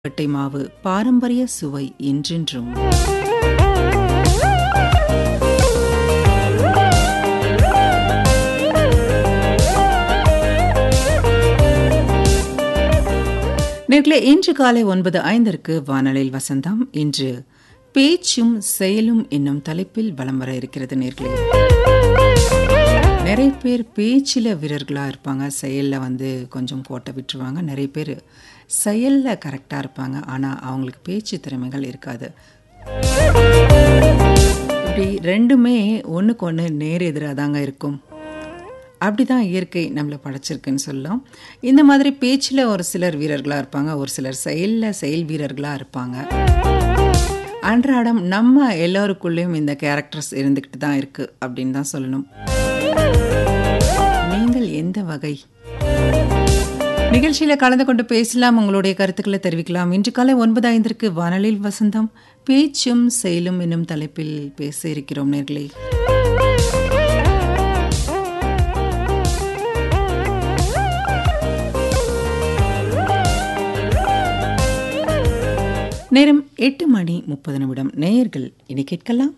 கொழுக்கட்டை மாவு பாரம்பரிய சுவை என்றென்றும் நேர்களே இன்று காலை ஒன்பது ஐந்திற்கு வானலில் வசந்தம் இன்று பேச்சும் செயலும் என்னும் தலைப்பில் வலம் வர இருக்கிறது நேர்களே நிறைய பேர் பேச்சில் வீரர்களாக இருப்பாங்க செயலில் வந்து கொஞ்சம் கோட்டை விட்டுருவாங்க நிறைய பேர் செயலில் கரெக்டாக இருப்பாங்க ஆனால் அவங்களுக்கு பேச்சு திறமைகள் இருக்காது இப்படி ரெண்டுமே ஒன்றுக்கு ஒன்று நேர் எதிராக தாங்க இருக்கும் அப்படி தான் இயற்கை நம்மளை படைச்சிருக்குன்னு சொல்லலாம் இந்த மாதிரி பேச்சில் ஒரு சிலர் வீரர்களாக இருப்பாங்க ஒரு சிலர் செயலில் செயல் வீரர்களாக இருப்பாங்க அன்றாடம் நம்ம எல்லோருக்குள்ளேயும் இந்த கேரக்டர்ஸ் இருந்துக்கிட்டு தான் இருக்குது அப்படின்னு தான் சொல்லணும் நீங்கள் எந்த வகை நிகழ்ச்சியில் கலந்து கொண்டு பேசலாம் உங்களுடைய கருத்துக்களை தெரிவிக்கலாம் இன்று காலை ஒன்பது ஐந்திற்கு வானலில் வசந்தம் பேச்சும் செயலும் என்னும் தலைப்பில் பேச இருக்கிறோம் நேர்களே நேரம் எட்டு மணி முப்பது நிமிடம் நேயர்கள் இனி கேட்கலாம்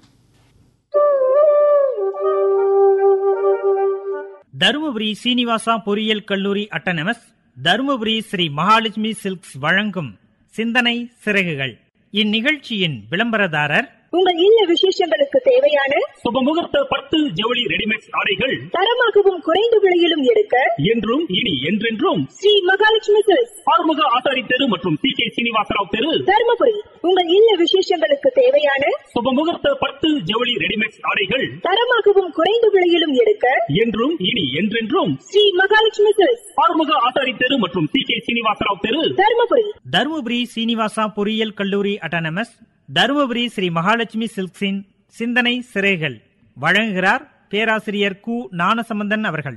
தருமபுரி சீனிவாசா பொறியியல் கல்லூரி அட்டனமஸ் தருமபுரி ஸ்ரீ மகாலட்சுமி சில்க்ஸ் வழங்கும் சிந்தனை சிறகுகள் இந்நிகழ்ச்சியின் விளம்பரதாரர் உங்கள் இல்ல விசேஷங்களுக்கு தேவையான சுபமுகூர்த்த பட்டு ஜவுளி ரெடிமேட் ஆடைகள் தரமாகவும் குறைந்த விலையிலும் எடுக்க என்றும் இனி என்றென்றும் ஸ்ரீ மகாலட்சுமி சில்க்ஸ் ஆறுமுக ஆசாரி தெரு மற்றும் சி கே சீனிவாசராவ் தெரு தருமபுரி உங்கள் இல்ல விசேஷங்களுக்கு தேவையான சுபமுகூர்த்த பட்டு ஜவுளி ரெடிமேட் ஆடைகள் தரமாகவும் குறைந்த விலையிலும் எடுக்க என்றும் இனி என்றென்றும் ஸ்ரீ மகாலட்சுமி சில்க்ஸ் ஆறுமுக ஆசாரி தெரு மற்றும் சி கே சீனிவாசராவ் தெரு தருமபுரி தருமபுரி சீனிவாசா பொறியியல் கல்லூரி அட்டானமஸ் தருமபுரி ஸ்ரீ மகாலட்சுமி சில்க்ஸின் சிந்தனை சிறைகள் வழங்குகிறார் பேராசிரியர் கு ஞானசம்பந்தன் அவர்கள்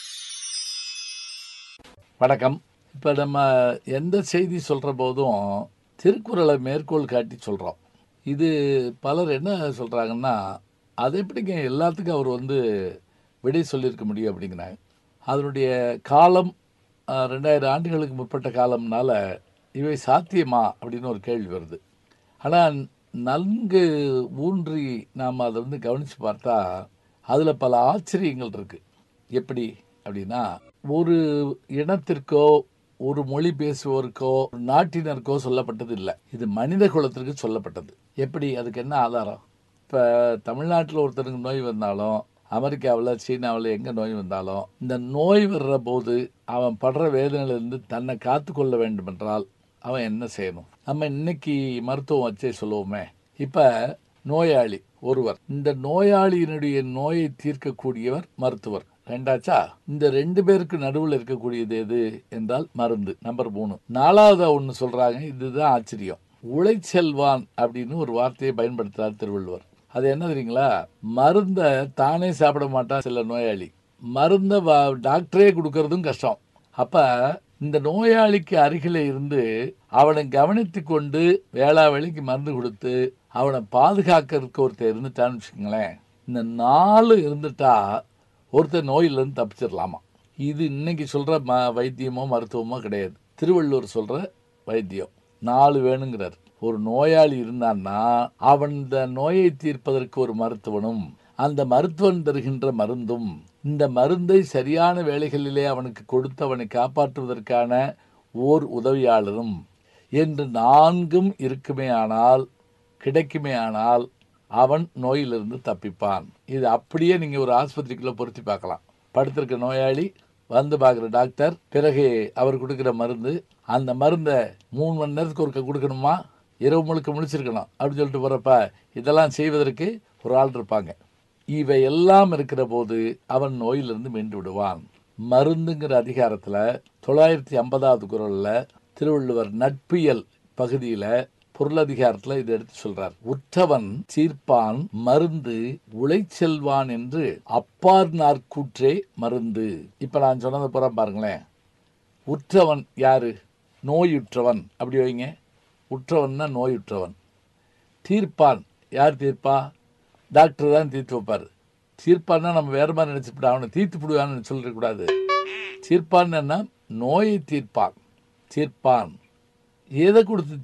வணக்கம் இப்போ நம்ம எந்த செய்தி சொல்கிற போதும் திருக்குறளை மேற்கோள் காட்டி சொல்கிறோம் இது பலர் என்ன சொல்கிறாங்கன்னா அது எப்படிங்க எல்லாத்துக்கும் அவர் வந்து விடை சொல்லியிருக்க முடியும் அப்படிங்கிறாங்க அதனுடைய காலம் அஹ், ரெண்டாயிரம் ஆண்டுகளுக்கு முற்பட்ட காலம்னால இவை சாத்தியமா அப்படின்னு ஒரு கேள்வி வருது ஆனால் நன்கு ஊன்றி நாம் அதை வந்து கவனித்து பார்த்தா அதில் பல ஆச்சரியங்கள் இருக்குது எப்படி அப்படின்னா ஒரு இனத்திற்கோ ஒரு மொழி பேசுவோருக்கோ ஒரு நாட்டினருக்கோ சொல்லப்பட்டது இல்லை இது மனித குலத்திற்கு சொல்லப்பட்டது எப்படி அதுக்கு என்ன ஆதாரம் இப்போ தமிழ்நாட்டில் ஒருத்தருக்கு நோய் வந்தாலும் அமெரிக்காவில் சீனாவில் எங்கே நோய் வந்தாலும் இந்த நோய் வர்ற போது அவன் படுற வேதனையிலிருந்து தன்னை காத்து கொள்ள வேண்டும் என்றால் அவன் என்ன செய்யணும் நம்ம இன்னைக்கு மருத்துவம் வச்சே சொல்லுவோமே இப்போ நோயாளி ஒருவர் இந்த நோயாளியினுடைய நோயை தீர்க்கக்கூடியவர் மருத்துவர் ரெண்டாச்சா இந்த ரெண்டு பேருக்கு நடுவில் இருக்கக்கூடியது எது என்றால் மருந்து நம்பர் மூணு நாலாவதா ஒன்று சொல்றாங்க இதுதான் ஆச்சரியம் உழைச்செல்வான் அப்படின்னு ஒரு வார்த்தையை பயன்படுத்துறார் திருவள்ளுவர் அது என்ன தெரியுங்களா மருந்தை தானே சாப்பிட மாட்டான் சில நோயாளி மருந்தை வா- டாக்டரே கொடுக்கறதும் கஷ்டம் அப்ப இந்த நோயாளிக்கு அருகில இருந்து அவனை கவனித்து கொண்டு வேளா வேலைக்கு மருந்து கொடுத்து அவனை பாதுகாக்கிறதுக்கு ஒருத்தர் இருந்துட்டான்னு வச்சுக்கோங்களேன் இந்த நாலு இருந்துட்டா ஒருத்தர் நோயிலிருந்து தப்பிச்சிடலாமா இது இன்னைக்கு சொல்ற ம வைத்தியமோ மருத்துவமோ கிடையாது திருவள்ளுவர் சொல்ற வைத்தியம் நாலு வேணுங்கிறார் ஒரு நோயாளி இருந்தான்னா அவன் இந்த நோயை தீர்ப்பதற்கு ஒரு மருத்துவனும் அந்த மருத்துவன் தருகின்ற மருந்தும் இந்த மருந்தை சரியான வேளைகளிலே அவனுக்கு கொடுத்து அவனை காப்பாற்றுவதற்கான ஓர் உதவியாளரும் என்று நான்கும் இருக்குமே ஆனால் கிடைக்குமே ஆனால் அவன் நோயிலிருந்து தப்பிப்பான் இது அப்படியே நீங்க ஒரு ஆஸ்பத்திரிக்குள்ள பொருத்தி பார்க்கலாம் படுத்திருக்க நோயாளி வந்து பார்க்குற டாக்டர் பிறகு அவர் கொடுக்குற மருந்து அந்த மருந்தை மூணு மணி நேரத்துக்கு ஒருக்க கொடுக்கணுமா இரவு முழுக்க முடிச்சிருக்கணும் அப்படின்னு சொல்லிட்டு போறப்ப இதெல்லாம் செய்வதற்கு ஒரு ஆள் இருப்பாங்க இவை எல்லாம் இருக்கிற போது அவன் நோயிலிருந்து மீண்டு விடுவான் மருந்துங்கிற அதிகாரத்துல தொள்ளாயிரத்தி ஐம்பதாவது குரல்ல திருவள்ளுவர் நட்பியல் பகுதியில பொருளதிகாரத்துல இதை எடுத்து சொல்றார் உற்றவன் சீர்ப்பான் மருந்து உழைச்செல்வான் என்று அப்பார் நாற்கூற்றே மருந்து இப்ப நான் சொன்னதை பூரா பாருங்களேன் உற்றவன் யாரு நோயுற்றவன் அப்படி வைங்க உற்றவன்னா நோயுற்றவன் தீர்ப்பான் யார் தீர்ப்பா டாக்டர் தான் தீர்த்து வைப்பார் தீர்ப்பான்னா நம்ம வேற மாதிரி நினைச்சுப்பட அவனை தீர்த்து விடுவான்னு சொல்லிடக்கூடாது தீர்ப்பான்னா நோயை தீர்ப்பான் தீர்ப்பான் எதை கொடுத்து